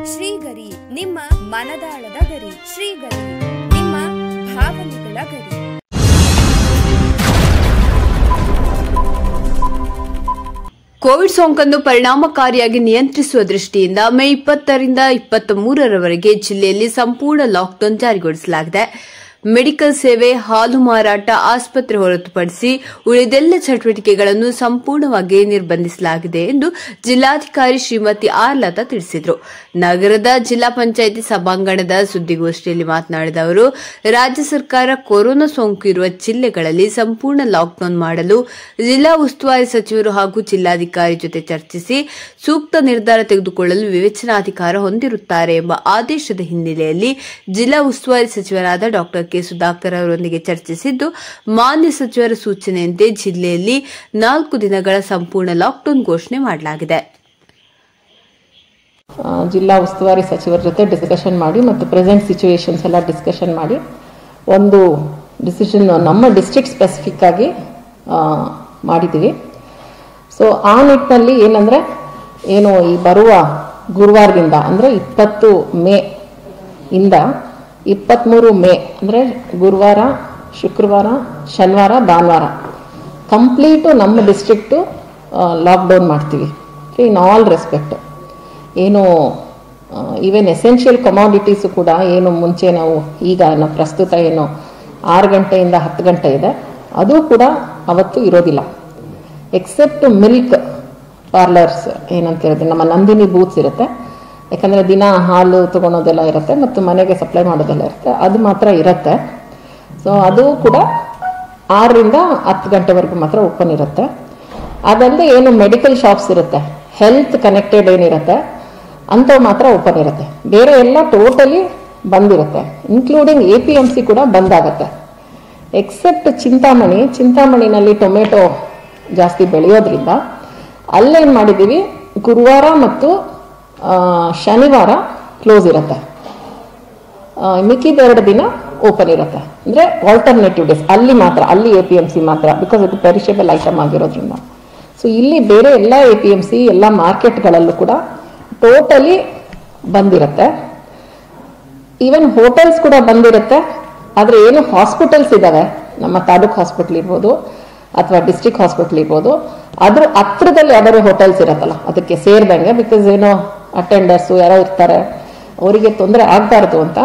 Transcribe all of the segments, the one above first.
ಶ್ರೀಗರಿ ನಿಮ್ಮ ಮನದಾಳದ ಗರಿ ಶ್ರೀಗರಿ ನಿಮ್ಮ ಭಾವನೆಗಳ ಗರಿ ಕೋವಿಡ್ ಸೋಂಕನ್ನು ಪರಿಣಾಮಕಾರಿಯಾಗಿ ನಿಯಂತ್ರಿಸುವ ದೃಷ್ಟಿಯಿಂದ ಮೇ ಇಪ್ಪತ್ತರಿಂದ ಇಪ್ಪತ್ತ ಮೂರರವರೆಗೆ ಜಿಲ್ಲೆಯಲ್ಲಿ ಸಂಪೂರ್ಣ ಲಾಕ್ಡೌನ್ ಜಾರಿಗೊಳಿಸಲಾಗಿದೆ ಮೆಡಿಕಲ್ ಸೇವೆ ಹಾಲು ಮಾರಾಟ ಆಸ್ಪತ್ರೆ ಹೊರತುಪಡಿಸಿ ಉಳಿದೆಲ್ಲ ಚಟುವಟಿಕೆಗಳನ್ನು ಸಂಪೂರ್ಣವಾಗಿ ನಿರ್ಬಂಧಿಸಲಾಗಿದೆ ಎಂದು ಜಿಲ್ಲಾಧಿಕಾರಿ ಶ್ರೀಮತಿ ಆರ್ ಲತಾ ತಿಳಿಸಿದರು ನಗರದ ಜಿಲ್ಲಾ ಪಂಚಾಯಿತಿ ಸಭಾಂಗಣದ ಸುದ್ದಿಗೋಷ್ಠಿಯಲ್ಲಿ ಮಾತನಾಡಿದ ಅವರು ರಾಜ್ಯ ಸರ್ಕಾರ ಕೊರೋನಾ ಸೋಂಕು ಇರುವ ಜಿಲ್ಲೆಗಳಲ್ಲಿ ಸಂಪೂರ್ಣ ಲಾಕ್ಡೌನ್ ಮಾಡಲು ಜಿಲ್ಲಾ ಉಸ್ತುವಾರಿ ಸಚಿವರು ಹಾಗೂ ಜಿಲ್ಲಾಧಿಕಾರಿ ಜೊತೆ ಚರ್ಚಿಸಿ ಸೂಕ್ತ ನಿರ್ಧಾರ ತೆಗೆದುಕೊಳ್ಳಲು ವಿವೇಚನಾಧಿಕಾರ ಹೊಂದಿರುತ್ತಾರೆ ಎಂಬ ಆದೇಶದ ಹಿನ್ನೆಲೆಯಲ್ಲಿ ಜಿಲ್ಲಾ ಉಸ್ತುವಾರಿ ಸಚಿವರಾದ ಡಾ ಕೆ ಸುಧಾಕರ್ ಅವರೊಂದಿಗೆ ಚರ್ಚಿಸಿದ್ದು ಮಾನ್ಯ ಸಚಿವರ ಸೂಚನೆಯಂತೆ ಜಿಲ್ಲೆಯಲ್ಲಿ ನಾಲ್ಕು ದಿನಗಳ ಸಂಪೂರ್ಣ ಲಾಕ್ಡೌನ್ ಘೋಷಣೆ ಮಾಡಲಾಗಿದೆ ಆ, ಜಿಲ್ಲಾ ಉಸ್ತುವಾರಿ ಸಚಿವರ ಜೊತೆ ಡಿಸ್ಕಷನ್ ಮಾಡಿ ಮತ್ತು ಪ್ರೆಸೆಂಟ್ ಸಿಚುವೇಶನ್ಸ್ ಎಲ್ಲ ಡಿಸ್ಕಷನ್ ಮಾಡಿ ಒಂದು ಡಿಸಿಷನ್ ನಮ್ಮ ಡಿಸ್ಟ್ರಿಕ್ಟ್ ಸ್ಪೆಸಿಫಿಕ್ ಆಗಿ ಆ, ಮಾಡಿದ್ದೀವಿ ಸೊ ಆ ನಿಟ್ಟಿನಲ್ಲಿ ಏನಂದರೆ ಏನು ಈ ಬರುವ ಗುರುವಾರದಿಂದ ಅಂದರೆ ಇಪ್ಪತ್ತು ಮೇ ಇಂದ ಇಪ್ಪತ್ತ್ಮೂರು ಮೇ ಅಂದರೆ ಗುರುವಾರ ಶುಕ್ರವಾರ ಶನಿವಾರ ಭಾನುವಾರ ಕಂಪ್ಲೀಟು ನಮ್ಮ ಡಿಸ್ಟ್ರಿಕ್ಟು ಲಾಕ್ಡೌನ್ ಮಾಡ್ತೀವಿ ಇನ್ ಆಲ್ ರೆಸ್ಪೆಕ್ಟ್ ಏನು ಈವನ್ ಎಸೆನ್ಷಿಯಲ್ ಕಮಾಡಿಟೀಸು ಕೂಡ ಏನು ಮುಂಚೆ ನಾವು ಈಗ ನಾವು ಪ್ರಸ್ತುತ ಏನು ಆರು ಗಂಟೆಯಿಂದ ಹತ್ತು ಗಂಟೆ ಇದೆ ಅದು ಕೂಡ ಅವತ್ತು ಇರೋದಿಲ್ಲ ಎಕ್ಸೆಪ್ಟ್ ಮಿಲ್ಕ್ ಪಾರ್ಲರ್ಸ್ ಏನಂತ ಹೇಳಿದ್ರೆ ನಮ್ಮ ನಂದಿನಿ ಬೂತ್ಸ್ ಇರುತ್ತೆ ಯಾಕಂದರೆ ದಿನ ಹಾಲು ತೊಗೊಳೋದೆಲ್ಲ ಇರುತ್ತೆ ಮತ್ತು ಮನೆಗೆ ಸಪ್ಲೈ ಮಾಡೋದೆಲ್ಲ ಇರುತ್ತೆ ಅದು ಮಾತ್ರ ಇರುತ್ತೆ ಸೊ ಅದು ಕೂಡ ಆರರಿಂದ ಹತ್ತು ಗಂಟೆವರೆಗೂ ಮಾತ್ರ ಓಪನ್ ಇರುತ್ತೆ ಅದಲ್ಲದೆ ಏನು ಮೆಡಿಕಲ್ ಶಾಪ್ಸ್ ಇರುತ್ತೆ ಹೆಲ್ತ್ ಕನೆಕ್ಟೆಡ್ ಏನಿರುತ್ತೆ ಅಂಥವು ಮಾತ್ರ ಓಪನ್ ಇರುತ್ತೆ ಬೇರೆ ಎಲ್ಲ ಟೋಟಲಿ ಬಂದಿರುತ್ತೆ including A P M C ಕೂಡ ಬಂದಾಗತ್ತೆ ಎಕ್ಸೆಪ್ಟ್ ಚಿಂತಾಮಣಿ ಚಿಂತಾಮಣಿನಲ್ಲಿ ಟೊಮೆಟೊ ಜಾಸ್ತಿ ಬೆಳೆಯೋದ್ರಿಂದ ಅಲ್ಲೇನು ಮಾಡಿದ್ದೀವಿ ಗುರುವಾರ ಮತ್ತು ಆ, ಶನಿವಾರ ಕ್ಲೋಸ್ ಇರುತ್ತೆ ಆ, ಮಿಕ್ಕಿದೆರಡು ದಿನ ಓಪನ್ ಇರುತ್ತೆ ಅಂದರೆ ಆಲ್ಟರ್ನೇಟಿವ್ ಡೇಸ್ ಅಲ್ಲಿ ಮಾತ್ರ ಅಲ್ಲಿ ಎ ಪಿ ಎಮ್ ಸಿ ಮಾತ್ರ ಬಿಕಾಸ್ ಇದು ಪೆರಿಷಬಲ್ ಐಟಮ್ ಆಗಿರೋದ್ರಿಂದ ಸೊ ಇಲ್ಲಿ ಬೇರೆ ಎಲ್ಲ ಎ ಪಿ ಎಮ್ ಸಿ ಎಲ್ಲ ಮಾರ್ಕೆಟ್ಗಳಲ್ಲೂ ಕೂಡ ಟೋಟಲಿ ಬಂದಿರುತ್ತೆ ಈವನ್ ಹೋಟೆಲ್ಸ್ ಕೂಡ ಬಂದಿರುತ್ತೆ ಆದರೆ ಏನು ಹಾಸ್ಪಿಟಲ್ಸ್ ಇದ್ದಾವೆ ನಮ್ಮ ತಾಲೂಕ್ ಹಾಸ್ಪಿಟ್ಲ್ ಇರ್ಬೋದು ಅಥವಾ ಡಿಸ್ಟ್ರಿಕ್ಟ್ ಹಾಸ್ಪಿಟ್ಲ್ ಇರ್ಬೋದು ಅದ್ರ ಹತ್ರದಲ್ಲಿ ಯಾವ್ದಾದ್ರು ಹೋಟೆಲ್ಸ್ ಇರುತ್ತಲ್ಲ ಅದಕ್ಕೆ ಸೇರಿದಂಗೆ ಬಿಕಾಸ್ ಏನೋ ಅಟೆಂಡರ್ಸು ಯಾರೋ ಇರ್ತಾರೆ ಅವರಿಗೆ ತೊಂದರೆ ಆಗಬಾರ್ದು ಅಂತ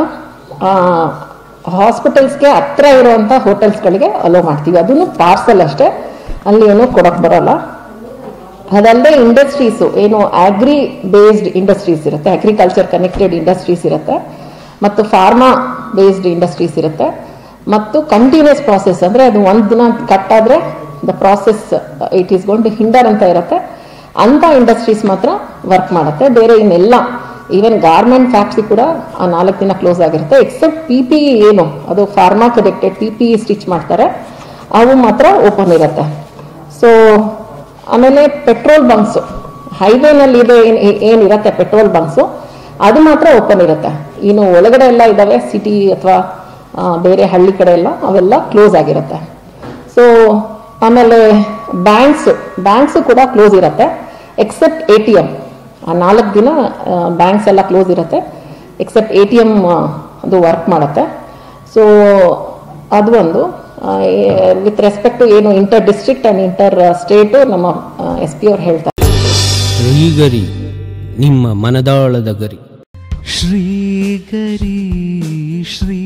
ಹಾಸ್ಪಿಟಲ್ಸ್ಗೆ ಹತ್ರ ಇರುವಂಥ ಹೋಟೆಲ್ಸ್ಗಳಿಗೆ ಅಲೋ ಮಾಡ್ತೀವಿ ಅದನ್ನು ಪಾರ್ಸಲ್ ಅಷ್ಟೇ ಅಲ್ಲಿ ಏನು ಕೊಡೋಕೆ ಬರೋಲ್ಲ ಅದಲ್ಲದೆ ಇಂಡಸ್ಟ್ರೀಸು ಏನು ಆಗ್ರಿ ಬೇಸ್ಡ್ ಇಂಡಸ್ಟ್ರೀಸ್ ಇರುತ್ತೆ ಅಗ್ರಿಕಲ್ಚರ್ ಕನೆಕ್ಟೆಡ್ ಇಂಡಸ್ಟ್ರೀಸ್ ಇರುತ್ತೆ ಮತ್ತು ಫಾರ್ಮಾ ಬೇಸ್ಡ್ ಇಂಡಸ್ಟ್ರೀಸ್ ಇರುತ್ತೆ ಮತ್ತು ಕಂಟಿನ್ಯೂಸ್ ಪ್ರಾಸೆಸ್ ಅಂದರೆ ಅದು ಒಂದು ದಿನ ಕಟ್ ಆದರೆ the process it is gone to hinder ಅಂತ ಇರುತ್ತೆ ಅಂಥ ಇಂಡಸ್ಟ್ರೀಸ್ ಮಾತ್ರ ವರ್ಕ್ ಮಾಡುತ್ತೆ ಬೇರೆ ಇನ್ನೆಲ್ಲ ಈವನ್ ಗಾರ್ಮೆಂಟ್ ಫ್ಯಾಕ್ಟ್ರಿ ಕೂಡ ಆ ನಾಲ್ಕು ದಿನ ಕ್ಲೋಸ್ ಆಗಿರುತ್ತೆ ಎಕ್ಸೆಪ್ಟ್ ಪಿ ಪಿ ಇ ಏನು ಅದು pharma connected P P E stitch ಮಾಡ್ತಾರೆ ಅವು ಮಾತ್ರ ಓಪನ್ ಇರುತ್ತೆ ಸೊ ಆಮೇಲೆ ಪೆಟ್ರೋಲ್ ಬಂಕ್ಸು ಹೈವೇನಲ್ಲಿ ಇದೆ ಏನ್- ಏ- ಏನಿರುತ್ತೆ ಪೆಟ್ರೋಲ್ ಬಂಕ್ಸು ಅದು ಮಾತ್ರ ಓಪನ್ ಇರುತ್ತೆ ಇನ್ನು ಒಳಗಡೆ ಎಲ್ಲ ಇದ್ದಾವೆ ಸಿಟಿ ಅಥವಾ ಬೇರೆ ಹಳ್ಳಿ ಕಡೆ ಎಲ್ಲ ಅವೆಲ್ಲ ಕ್ಲೋಸ್ ಆಗಿರುತ್ತೆ ಸೊ ಆಮೇಲೆ ಬ್ಯಾಂಕ್ಸು ಬ್ಯಾಂಕ್ಸು ಕೂಡ ಕ್ಲೋಸ್ ಇರುತ್ತೆ ಎಕ್ಸೆಪ್ಟ್ ಎ ಟಿ ಎಮ್ ಆ ನಾಲ್ಕು ದಿನ ಬ್ಯಾಂಕ್ಸ್ ಎಲ್ಲ ಕ್ಲೋಸ್ ಇರುತ್ತೆ ಎಕ್ಸೆಪ್ಟ್ ಎ ಟಿ ಎಮ್ ಅದು ವರ್ಕ್ ಮಾಡುತ್ತೆ ಸೊ ಅದು ಒಂದು ವಿತ್ ರೆಸ್ಪೆಕ್ಟ್ ಟು ಏನು inter district and inter state ನಮ್ಮ ಎಸ್ ಪಿ ಅವ್ರು ಹೇಳ್ತಾರೆ ಶ್ರೀಗರಿ ನಿಮ್ಮ ಮನದಾಳದ ಗರಿ ಶ್ರೀಗರಿ ಶ್ರೀ